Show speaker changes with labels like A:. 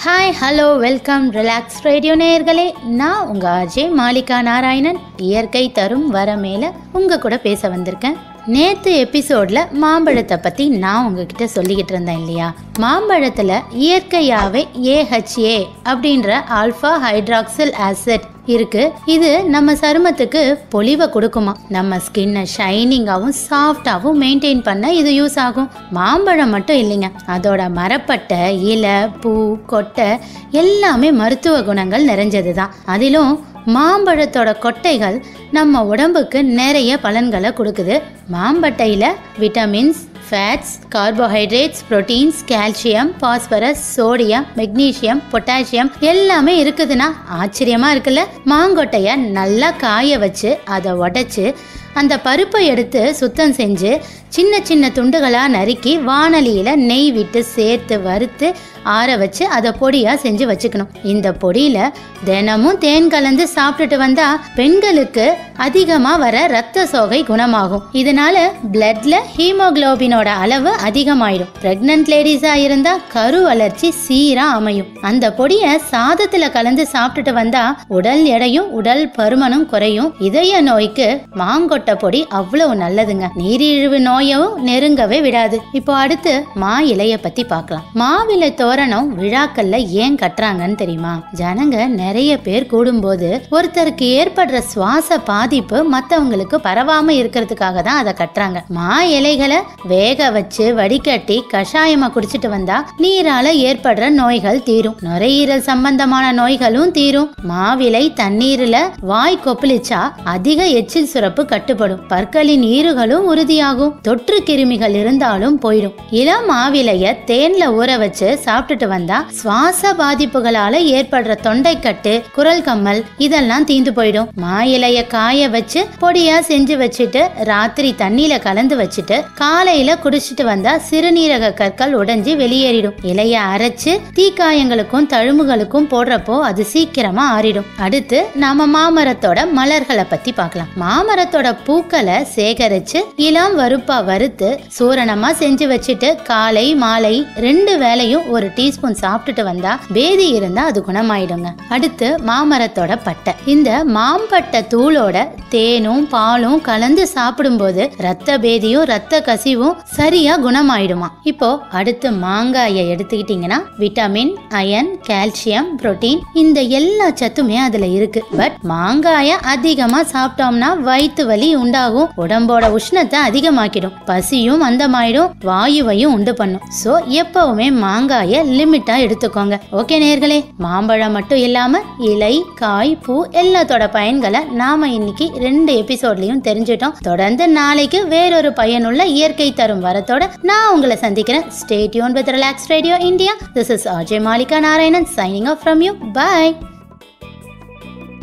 A: hi hello welcome relax radio நேயர்களே நான் உங்கள் அஜய் மாலிகா நாராயணன் இயற்கை தரும் வர மேலே உங்கள் கூட பேச வந்திருக்கேன் நேற்று எபிசோடில் மாம்பழத்தை பற்றி நான் உங்ககிட்ட சொல்லிக்கிட்டு இருந்தேன் இல்லையா மாம்பழத்தில் இயற்கையாகவே ஏஹெச்ஏ அப்படின்ற ஆல்ஃபா ஹைட்ராக்சில் ஆசிட் இருக்கு இது நம்ம சருமத்துக்கு பொலிவை கொடுக்குமா நம்ம ஸ்கின்னை ஷைனிங்காகவும் சாஃப்டாகவும் மெயின்டைன் பண்ண இது யூஸ் ஆகும் மாம்பழம் மட்டும் இல்லைங்க அதோட மரப்பட்டை இலை பூ கொட்டை எல்லாமே மருத்துவ குணங்கள் நிறைஞ்சது தான் அதிலும் மாம்பழத்தோட கொட்டைகள் நம்ம உடம்புக்கு நிறைய பலன்களை கொடுக்குது மாம்பட்டையில் vitamins fats carbohydrates proteins calcium phosphorus sodium magnesium potassium எல்லாமே இருக்குதுன்னா ஆச்சரியமா இருக்குல்ல மாங்கொட்டைய நல்லா காய வச்சு அதை உடைச்சு அந்த பருப்பை எடுத்து சுத்தம் செஞ்சு சின்ன சின்ன துண்டுகளாக நறுக்கி வானலியில் நெய் விட்டு சேர்த்து வறுத்து ஆற வச்சு அதை பொடியாக செஞ்சு வச்சுக்கணும் இந்த பொடியில் தினமும் தேன் கலந்து சாப்பிட்டுட்டு வந்தா பெண்களுக்கு அதிகமாக வர ரத்த சோகை குணமாகும் இதனால பிளட்ல ஹீமோகுளோபினோட அளவு அதிகமாயிடும் பிரெக்னன்ட் லேடிஸாக இருந்தால் கரு வளர்ச்சி சீராக அமையும் அந்த பொடியை சாதத்தில் கலந்து சாப்பிட்டுட்டு வந்தா உடல் எடையும் உடல் பருமனும் குறையும் இதய நோய்க்கு மாங்கொட்டை பொடி அவ்வளவு நல்லதுங்க நீரிழிவு நோயவும் நெருங்கவே விடாது இப்போ அடுத்து மா இலைய பத்தி பார்க்கலாம் மாவிலை தோரணம் விழாக்கள்ல ஏன் கட்டுறாங்கன்னு தெரியுமா ஜனங்க நிறைய பேர் கூடும்போது ஒருத்தருக்கு ஏற்படுற சுவாச பாதிப்பு மத்தவங்களுக்கு பரவாம இருக்கிறதுக்காக தான் அதை கட்டுறாங்க மா இலைகளை வேக வச்சு வடிகட்டி கஷாயமா குடிச்சிட்டு வந்தா நீரால ஏற்படுற நோய்கள் தீரும் நுரையீரல் சம்பந்தமான நோய்களும் தீரும் மாவிலை தண்ணீர்ல வாய் கொப்பளிச்சா அதிக எச்சில் சுரப்பு கட்டுப்படும் பற்களின் ஈறுகளும் உறுதியாகும் தொற்று கிருமிகள் இருந்தாலும் போயிடும் இளம் மாவிலைய தேன்ல ஊற வச்சு சாப்பிட்டுட்டு வந்தா சுவாச பாதிப்புகளால ஏற்படுற தொண்டைக்கட்டு குரல் கம்மல் இதெல்லாம் தீந்து போயிடும் மா இலைய காய வச்சு பொடியா செஞ்சு வச்சுட்டு ராத்திரி தண்ணியில கலந்து வச்சுட்டு காலையில குடிச்சிட்டு வந்தா சிறுநீரக கற்கள் உடைஞ்சு வெளியேறிடும் இலைய அரைச்சு தீக்காயங்களுக்கும் தழும்புகளுக்கும் போடுறப்போ அது சீக்கிரமா ஆறிடும் அடுத்து நாம மாமரத்தோட மலர்களை பத்தி பார்க்கலாம் மாமரத்தோட பூக்களை சேகரிச்சு இளம் வறுப்பா வறுத்து சூரணமா செஞ்சு வச்சுட்டு காலை மாலை ரெண்டு வேளையும் ஒரு டீஸ்பூன் சாப்பிட்டுட்டு வந்தா பேதி இருந்தா அது குணமாயிடுங்க அடுத்து மாமரத்தோட பட்டை இந்த மாம்பட்டை தூளோட தேனும் பாலும் கலந்து சாப்பிடும்போது ரத்த பேதியும் ரத்த கசிவும் சரியா குணமாயிடுமா இப்போ அடுத்து மாங்காயை எடுத்துக்கிட்டீங்கன்னா விட்டமின் அயன் கால்சியம் புரோட்டீன் இந்த எல்லா சத்துமே அதுல இருக்கு பட் மாங்காய அதிகமா சாப்பிட்டோம்னா வயிற்று வலி உண்டாகும் உடம்போட உஷ்ணத்தை அதிகமாக்கிடும் பசியும் மந்தமாயிடும் வாயுவையும் உண்டு பண்ணும் சோ எப்பவுமே மாங்காய லிமிட்டா எடுத்துக்கோங்க ஓகே நேர்களே மாம்பழம் மட்டும் இல்லாம இலை காய் பூ எல்லாத்தோட பயன்களை நாம இன்னைக்கு ரெண்டு எபிசோட்லயும் தெரிஞ்சிட்டோம் தொடர்ந்து நாளைக்கு வேறொரு பயனுள்ள இயற்கை தரும் வரத்தோட நான் உங்களை சந்திக்கிறேன் stay tune with relax radio India this is Ajay Malika Narayanan signing off from you by